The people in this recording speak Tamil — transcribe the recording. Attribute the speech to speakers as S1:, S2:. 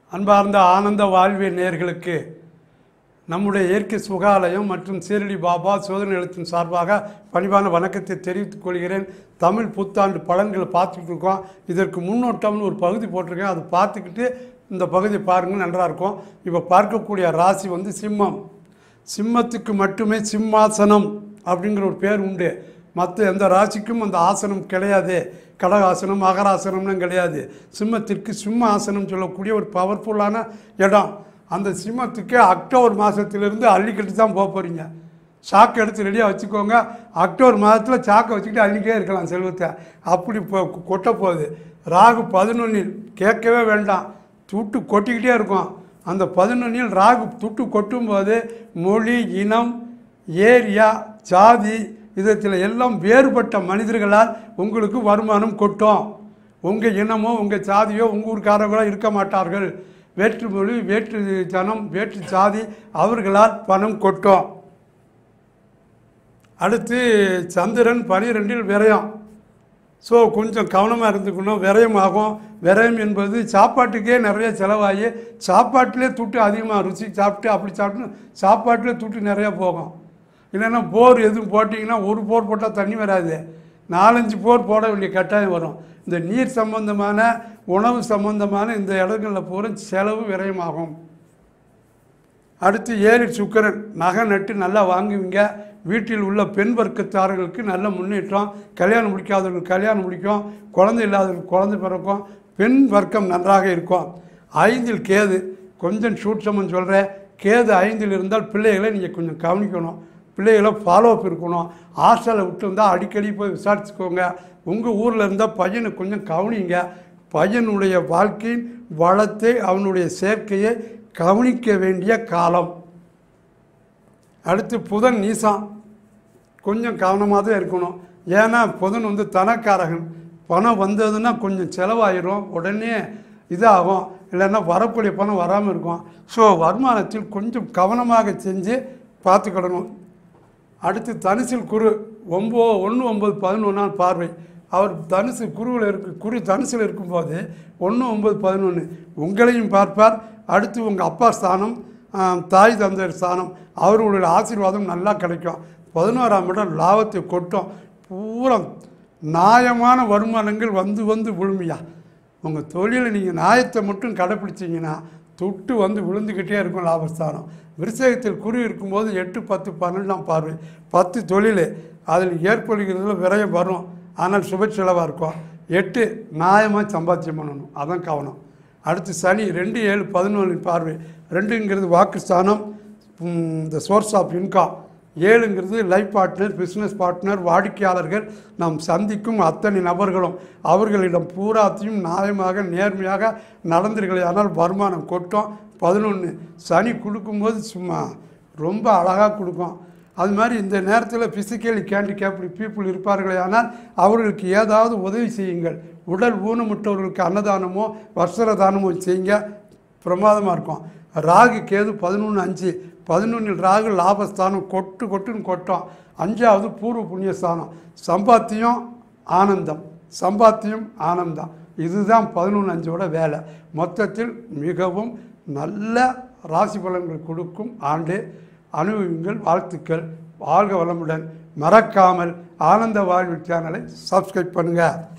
S1: அன்பார்ந்த ஆனந்த வாழ்விய நேயர்களுக்கு நம்முடைய இயற்கை சுகாலயம் மற்றும் சீரடி பாபா சோதனை எழுத்தின் சார்பாக பணிவான வணக்கத்தை தெரிவித்துக் கொள்கிறேன் தமிழ் புத்தாண்டு பலன்களை பார்த்துக்கிட்டு இருக்கோம் இதற்கு முன்னோட்டம்னு ஒரு பகுதி போட்டிருக்கேன் அதை பார்த்துக்கிட்டு இந்த பகுதி பாருங்கள் நன்றாக இருக்கும் இப்போ பார்க்கக்கூடிய ராசி வந்து சிம்மம் சிம்மத்துக்கு மட்டுமே சிம்மாசனம் அப்படிங்கிற ஒரு பேர் உண்டு மற்ற எந்த ராசிக்கும் அந்த ஆசனம் கிடையாது கடகாசனம் மகராசனம்லாம் கிடையாது சிம்மத்திற்கு சிம்ம ஆசனம் சொல்லக்கூடிய ஒரு பவர்ஃபுல்லான இடம் அந்த சிம்மத்துக்கு அக்டோபர் மாதத்திலிருந்து அள்ளிக்கிட்டு தான் போக போகிறீங்க சாக்கு எடுத்து ரெடியாக வச்சுக்கோங்க அக்டோபர் மாதத்தில் சாக்கை வச்சுக்கிட்டு அள்ளிக்கே இருக்கலாம் செல்வத்தை அப்படி இப்போ கொட்ட போகுது ராகு பதினொன்னில் கேட்கவே வேண்டாம் துட்டு கொட்டிக்கிட்டே இருக்கும் அந்த பதினொன்னில் ராகு துட்டு கொட்டும்போது மொழி இனம் ஏரியா ஜாதி இதத்தில் எல்லாம் வேறுபட்ட மனிதர்களால் உங்களுக்கு வருமானம் கொட்டும் உங்கள் இனமோ உங்கள் ஜாதியோ உங்கள் ஊர்க்காரங்களோ இருக்க மாட்டார்கள் வேற்று மொழி வேற்று ஜனம் வேற்று ஜாதி அவர்களால் பணம் கொட்டும் அடுத்து சந்திரன் பனிரெண்டில் விரயம் ஸோ கொஞ்சம் கவனமாக இருந்துக்கணும் விரயம் ஆகும் விரயம் என்பது சாப்பாட்டுக்கே நிறைய செலவாகி சாப்பாட்டிலே துட்டு அதிகமாக ருசி சாப்பிட்டு அப்படி சாப்பிட்டு சாப்பாட்டிலே துட்டு நிறையா போகும் இல்லைன்னா போர் எதுவும் போட்டிங்கன்னா ஒரு போர் போட்டால் தண்ணி வராது நாலஞ்சு போர் போட வேண்டிய கட்டாயம் வரும் இந்த நீர் சம்பந்தமான உணவு சம்பந்தமான இந்த இடங்களில் பூரா செலவு விரயமாகும் அடுத்து ஏழு சுக்கரன் நகை நட்டு நல்லா வாங்குவீங்க வீட்டில் உள்ள பெண் வர்க்கத்தாரர்களுக்கு நல்ல முன்னேற்றம் கல்யாணம் முடிக்காதவர்களுக்கு கல்யாணம் முடிக்கும் குழந்தை இல்லாதவர்களுக்கு குழந்தை பிறக்கும் பெண் வர்க்கம் நன்றாக இருக்கும் ஐந்தில் கேது கொஞ்சம் சூட்சம்னு சொல்கிறேன் கேது ஐந்தில் இருந்தால் பிள்ளைகளை நீங்கள் கொஞ்சம் கவனிக்கணும் பிள்ளைகளை ஃபாலோ அப் இருக்கணும் ஹாஸ்டலை விட்டு வந்தால் அடிக்கடி போய் விசாரிச்சுக்கோங்க உங்கள் ஊரில் இருந்தால் பையனை கொஞ்சம் கவனிங்க பையனுடைய வாழ்க்கையின் வளத்தை அவனுடைய சேர்க்கையை கவனிக்க வேண்டிய காலம் அடுத்து புதன் நீசம் கொஞ்சம் கவனமாக தான் இருக்கணும் ஏன்னா புதன் வந்து தனக்காரகன் பணம் வந்ததுன்னா கொஞ்சம் செலவாயிரும் உடனே இதாகும் இல்லைன்னா வரக்கூடிய பணம் வராமல் இருக்கும் ஸோ வருமானத்தில் கொஞ்சம் கவனமாக செஞ்சு பார்த்துக்கிடணும் அடுத்து தனுசில் குரு ஒம்போ ஒன்று ஒம்பது பதினொன்றாம் பார்வை அவர் தனுசு குருவில் இருக்கு குரு தனுசில் இருக்கும்போது ஒன்று ஒம்பது பதினொன்று உங்களையும் பார்ப்பார் அடுத்து உங்கள் அப்பா ஸ்தானம் ஆஹ், தாய் தந்தையர் ஸ்தானம் அவர்களுடைய ஆசீர்வாதம் நல்லா கிடைக்கும் பதினோராம் இடம் லாபத்தை கொட்டும் பூரா நியாயமான வருமானங்கள் வந்து வந்து விழுமியா உங்கள் தொழிலை நீங்கள் நியாயத்தை மட்டும் கடைப்பிடிச்சிங்கன்னா துட்டு வந்து விழுந்துக்கிட்டே இருக்கும் லாபஸ்தானம் விருச்சகத்தில் குறி இருக்கும்போது எட்டு பத்து பன்னெண்டாம் பார்வை பத்து தொழில் அதில் ஏற்படுகிறதுல விரயம் வரும் ஆனால் சுப செலவாக இருக்கும் எட்டு நியாயமாக சம்பாத்தியம் பண்ணணும் அதான் கவனம் அடுத்து சனி ரெண்டு ஏழு பதினொன்று பார்வை ரெண்டுங்கிறது வாக்குஸ்தானம் இந்த சோர்ஸ் ஆஃப் இன்கம் ஏழுங்கிறது லைஃப் பார்ட்னர் பிஸ்னஸ் பார்ட்னர் வாடிக்கையாளர்கள் நாம் சந்திக்கும் அத்தனை நபர்களும் அவர்களிடம் பூராத்தையும் நியாயமாக நேர்மையாக நடந்தீர்களே ஆனால் வருமானம் கொட்டும் பதினொன்று சனி கொடுக்கும்போது சும்மா ரொம்ப அழகாக கொடுக்கும் அது மாதிரி இந்த நேரத்தில் ஃபிசிக்கலி கேண்டிகேப்டு பீப்புள் இருப்பார்களே ஆனால் அவர்களுக்கு ஏதாவது உதவி செய்யுங்கள் உடல் ஊனமுற்றவர்களுக்கு அன்னதானமோ வஸ்திர தானமோ செய்யுங்க பிரமாதமாக இருக்கும் ராகு கேது பதினொன்று அஞ்சு பதினொன்றில் ராகு லாபஸ்தானம் கொட்டு கொட்டுன்னு கொட்டும் அஞ்சாவது பூர்வ புண்ணியஸ்தானம் சம்பாத்தியம் ஆனந்தம் சம்பாத்தியம் ஆனந்தம் இதுதான் பதினொன்று அஞ்சோட வேலை மொத்தத்தில் மிகவும் நல்ல ராசி பலன்கள் கொடுக்கும் ஆண்டு அனுபவிங்கள் வாழ்த்துக்கள் வாழ்க வளமுடன் மறக்காமல் ஆனந்த வாழ்வு சேனலை சப்ஸ்கிரைப் பண்ணுங்கள்